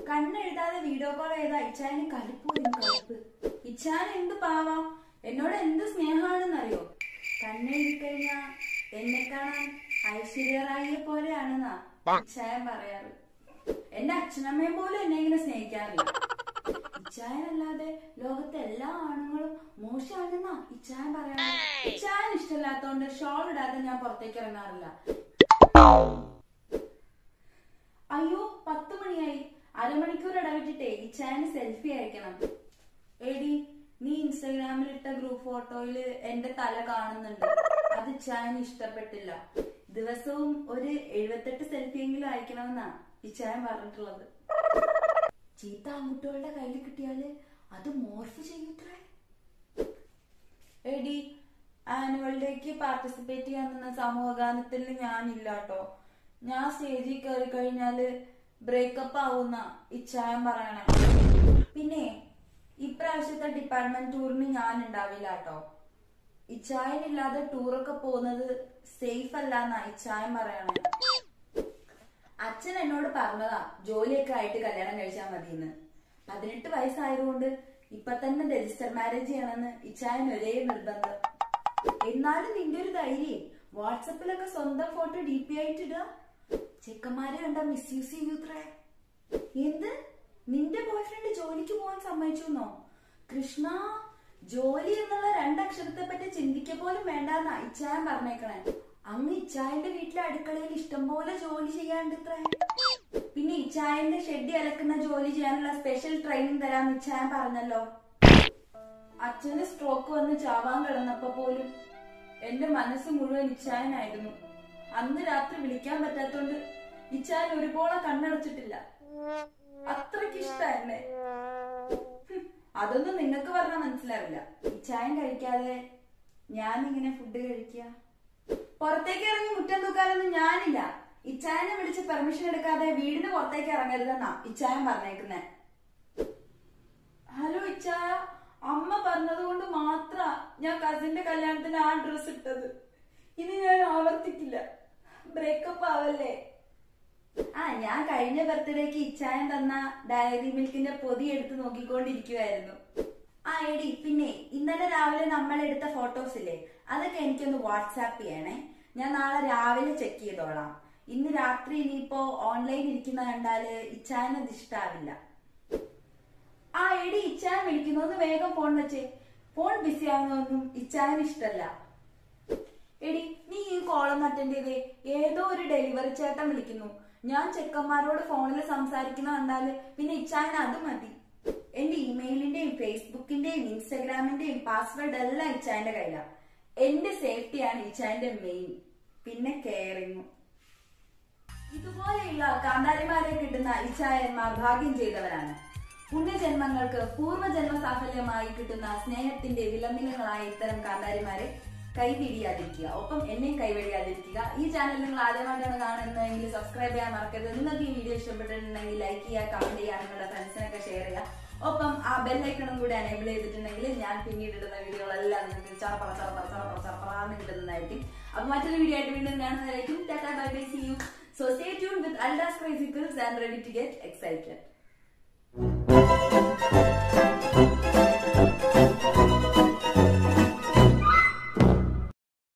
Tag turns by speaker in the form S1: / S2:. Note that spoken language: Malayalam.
S1: കണ്ണെഴുതാതെ വീഡിയോ കോൾ ചെയ്ത ഇച്ചായന് കലിപ്പ് വരും കലിപ്പ് ഇച്ചാൻ എന്ത് പാവാം എന്നോട് എന്ത് സ്നേഹാണെന്നറിയോ കണ്ണെഴുതി കഴിഞ്ഞാ എന്നെ കാണാൻ ഐശ്വര്യ റായിയെ പോലെയാണെന്നാ ഇച്ചായൻ പറയാറ് എന്റെ അച്ഛനമ്മയും പോലും എന്നെ ഇങ്ങനെ സ്നേഹിക്കാറില്ല ഇച്ചായനല്ലാതെ ലോകത്തെ എല്ലാ ആണുങ്ങളും മോശമാണെന്നാ ഇച്ചായൻ പറയാറ് ഇച്ചായൻ ഇഷ്ടമില്ലാത്തോണ്ട് ഷോൾ ഇടാതെ ഞാൻ പുറത്തേക്ക് ഇറങ്ങാറില്ല അയ്യോ പത്ത് മണിയായി അരമണിക്കൂർ ഇടവിട്ടിട്ടേ ഇച്ചായന് സെൽഫി അയക്കണം എടി നീ ഇൻസ്റ്റാഗ്രാമിൽ ഇട്ട ഗ്രൂപ്പ് ഫോട്ടോയില് എന്റെ തല കാണുന്നുണ്ട് അത് ഇച്ചായന് ഇഷ്ടപ്പെട്ടില്ല ദിവസവും ഒരു എഴുപത്തെട്ട് സെൽഫിയെങ്കിലും അയക്കണമെന്നാ ഇച്ചായൻ പറഞ്ഞിട്ടുള്ളത് ചീത്ത ആൺകുട്ടികളുടെ കയ്യിൽ കിട്ടിയാല് അത് മോർഫ് ചെയ്യൂത്രേ എടി ആനുവൽ ഡേക്ക് പാർട്ടിസിപ്പേറ്റ് ചെയ്യാൻ നിന്ന സമൂഹഗാനത്തിൽ ഞാനില്ല കേട്ടോ ഞാൻ സ്റ്റേജിൽ കയറി കഴിഞ്ഞാല് ബ്രേക്കപ്പ് ആവുന്ന ഇച്ഛായം പറയണേ പിന്നെ ഇപ്രാവശ്യത്തെ ഡിപ്പാർട്ട്മെന്റ് ടൂറിന് ഞാൻ ഉണ്ടാവില്ല കേട്ടോ ഇച്ഛായനില്ലാതെ ടൂറൊക്കെ പോകുന്നത് സേഫ് അല്ല എന്നാ ഇച്ഛായം പറയണേ അച്ഛൻ എന്നോട് പറഞ്ഞതാ ജോലിയൊക്കെ ആയിട്ട് കല്യാണം കഴിച്ചാൽ മതിയെന്ന് പതിനെട്ട് വയസ്സായതുകൊണ്ട് ഇപ്പൊ തന്നെ രജിസ്റ്റർ മാരേജ് ചെയ്യണമെന്ന് ഇച്ചായൻ ഒരേ നിർബന്ധം എന്നാലും നിന്റെ ഒരു ധൈര്യം വാട്സപ്പിലൊക്കെ സ്വന്തം ഫോട്ടോ ഡി പി ആയിട്ട് ഇടുക ചെക്കന്മാരെ കണ്ട മിസ്യൂസ് ചെയ്യൂത്രേ എന്ത് നിന്റെ ബോയ്ഫ്രണ്ട് ജോലിക്ക് പോകാൻ സമ്മതിച്ചെന്നോ കൃഷ്ണ ജോലി എന്നുള്ള രണ്ടക്ഷരത്തെ പറ്റി ചിന്തിക്ക പോലും വേണ്ടെന്നാ ഇച്ചായൻ പറഞ്ഞേക്കണേ അങ്ങ് ഇച്ചായന്റെ വീട്ടിലെ അടുക്കളയിൽ ഇഷ്ടംപോലെ ജോലി ചെയ്യാണ്ടിത്രേ പിന്നെ ഇച്ചായന്റെ ഷെഡി അലക്കുന്ന ജോലി ചെയ്യാനുള്ള സ്പെഷ്യൽ ട്രെയിനിങ് തരാൻ ഇച്ചായൻ പറഞ്ഞല്ലോ അച്ഛന് സ്ട്രോക്ക് വന്ന് ചാവാൻ കിടന്നപ്പോ പോലും എന്റെ മനസ്സ് മുഴുവൻ ഇച്ചായനായിരുന്നു അന്ന് രാത്രി വിളിക്കാൻ പറ്റാത്തോണ്ട് ഇച്ചായൻ ഒരുപോലെ കണ്ണടച്ചിട്ടില്ല അത്രയ്ക്ക് ഇഷ്ടന്നെ അതൊന്നും നിങ്ങൾക്ക് പറഞ്ഞാൽ മനസ്സിലാവില്ല ഇച്ചായൻ കഴിക്കാതെ ഞാൻ ഇങ്ങനെ ഫുഡ് കഴിക്കുക പുറത്തേക്ക് ഇറങ്ങി മുറ്റം തൂക്കാനൊന്നും ഞാനില്ല ഇച്ചായനെ വിളിച്ച് പെർമിഷൻ എടുക്കാതെ വീടിന് പുറത്തേക്ക് ഇറങ്ങരുതെന്നാ ഇച്ചായൻ പറഞ്ഞേക്കുന്നേ ഹലോ ഇച്ചായ അമ്മ പറഞ്ഞത് കൊണ്ട് മാത്ര ഞാൻ കസിന്റെ കല്യാണത്തിന് ആ ഡ്രസ് ഇട്ടത് ഇനി ഞാൻ ആവർത്തിക്കില്ല ബ്രേക്കപ്പ് ആവല്ലേ ആ ഞാൻ കഴിഞ്ഞ ബർത്ത്ഡേക്ക് ഇച്ചായൻ തന്ന ഡയറി മിൽക്കിന്റെ പൊതി എടുത്ത് നോക്കിക്കൊണ്ടിരിക്കുവായിരുന്നു ആ എടി പിന്നെ ഇന്നലെ രാവിലെ നമ്മൾ എടുത്ത ഫോട്ടോസ് ഇല്ലേ അതൊക്കെ എനിക്കൊന്ന് വാട്സാപ്പ് ചെയ്യണേ ഞാൻ നാളെ രാവിലെ ചെക്ക് ചെയ്തോളാം ഇന്ന് രാത്രി ഇനിയിപ്പോ ഓൺലൈൻ ഇരിക്കുന്ന കണ്ടാല് ഇച്ചായന് അത് ഇഷ്ടാവില്ല ആ എടി ഇച്ചായൻ വിളിക്കുന്നു ഒന്ന് വേഗം ഫോൺ വെച്ചേ ഫോൺ ബിസി ആവുന്നതൊന്നും ഇച്ചായന് ഇഷ്ടല്ല എടി നീ ഈ കോളൊന്ന് അറ്റൻഡ് ചെയ്തേ ഏതോ ഒരു ഡെലിവറി ചേട്ടൻ വിളിക്കുന്നു ഞാൻ ചെക്കന്മാരോട് ഫോണിൽ സംസാരിക്കുന്ന കണ്ടാല് പിന്നെ ഇച്ചായൻ അത് മതി എന്റെ ഇമെയിലിന്റെയും ഫേസ്ബുക്കിന്റെയും ഇൻസ്റ്റാഗ്രാമിന്റെയും പാസ്വേഡ് എല്ലാം ഇച്ചായന്റെ കയ്യിലാണ് എന്റെ സേഫ്റ്റിയാണ് ഇച്ചായന്റെ മെയിൻ പിന്നെ കെയറിങ്ങും ഇതുപോലെയുള്ള കാന്താരിമാരെ കിട്ടുന്ന ഇച്ഛായന്മാർ ഭാഗ്യം ചെയ്തവരാണ് പുണ്യജന്മങ്ങൾക്ക് പൂർവ്വജന്മ സാഫല്യമായി കിട്ടുന്ന സ്നേഹത്തിന്റെ വിലമിനങ്ങളായ ഇത്തരം കാന്താരിമാരെ കൈപിടിയാതിരിക്കുക ഒപ്പം എന്നെയും കൈവഴിയാതിരിക്കുക ഈ ചാനൽ നിങ്ങൾ ആദ്യമായിട്ടാണ് കാണുന്നതെങ്കിൽ സബ്സ്ക്രൈബ് ചെയ്യാൻ മറക്കരുത് നിങ്ങൾക്ക് ഈ വീഡിയോ ഇഷ്ടപ്പെട്ടിട്ടുണ്ടെങ്കിൽ ലൈക്ക് ചെയ്യുക കമന്റ് ചെയ്യുക നിങ്ങളുടെ ഫ്രണ്ട്സിനൊക്കെ ഷെയർ ചെയ്യുക ഒപ്പം ആ ബെല്ലൈക്കണും കൂടി എനേബിൾ ചെയ്തിട്ടുണ്ടെങ്കിൽ ഞാൻ പിന്നീട് ഇടുന്ന വീഡിയോകളെല്ലാം നിങ്ങൾക്ക് ചറപ്പറ ചറപ്പറ ചറപ്പറ ചറപ്പറാന്ന് കിട്ടുന്നതായിരിക്കും അപ്പൊ മറ്റൊരു വീഡിയോ ആയിട്ട് വീണ്ടും കാണുന്നതായിരിക്കും tata bye bye see you so stay tune with അൽഡാസ് ക്രൈസിക്കിൾസ് and ready to get excited